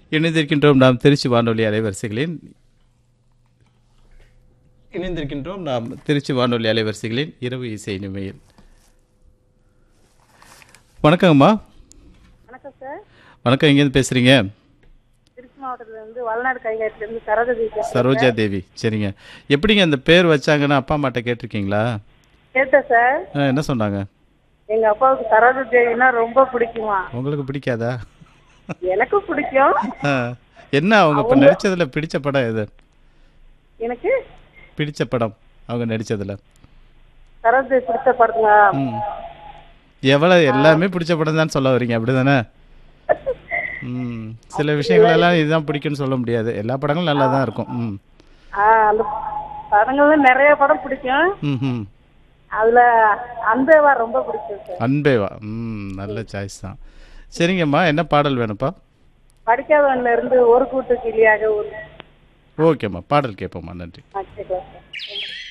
இணைந்திருக்கின்றோம் நாம் திருச்சி வானொலி அலைவரிசைகளின் இணைந்திருக்கின்றோம் நாம் திருச்சி வானொலி அலைவரிசைகளின் இரவு இசை நிமையில் வணக்கங்கம்மா வணக்கம் சார் வணக்கம் எங்கேருந்து பேசுகிறீங்க திருச்சி மாவட்டத்துல இருந்து வளநாடு கைகாட்டில இருந்து சரோஜதி பேசுறேன். சரோஜா தேவி சரிங்க எப்படிங்க அந்த பேர் வச்சாங்கன்னு அப்பா அம்மாட்ட கேட்டிருக்கீங்களா கேட்டேன் சார் ஆ, என்ன சொன்னாங்க எங்க அப்பாவுக்கு சரோஜ தேவினா ரொம்ப பிடிக்குமா உங்களுக்கு பிடிக்காதா எனக்கும் பிடிக்கும் ஆ, என்ன அவங்க இப்போ நடிச்சதுல பிடிச்ச படம் எது எனக்கு பிடிச்ச படம் அவங்க நடிச்சதுல சரோஜ தேவி பிடிச்ச படத்துங்க ம் எவ்வளோ எல்லாமே பிடிச்ச படம் தான் சொல்ல வரீங்க அப்படிதானே ம் சில விஷயங்கள் எல்லாம் இதுதான் பிடிக்கும்னு சொல்ல முடியாது எல்லா படங்களும் நல்லா தான் இருக்கும் ம் ஆ, அந்த படங்கள்ல நிறைய படம் பிடிக்கும் ம் ம் அதுல அன்பேவா ரொம்ப பிடிக்கும் சார் அன்பேவா ம் நல்ல சாய்ஸ் தான் சரிங்கம்மா என்ன பாடல் வேணும்ப்பா படிக்காதவன்ல இருந்து ஒரு கூட்டு கிளியாக ஒரு ஓகேம்மா பாடல் கேட்போம்மா நன்றி ஆ, கேட்கலாம் சார்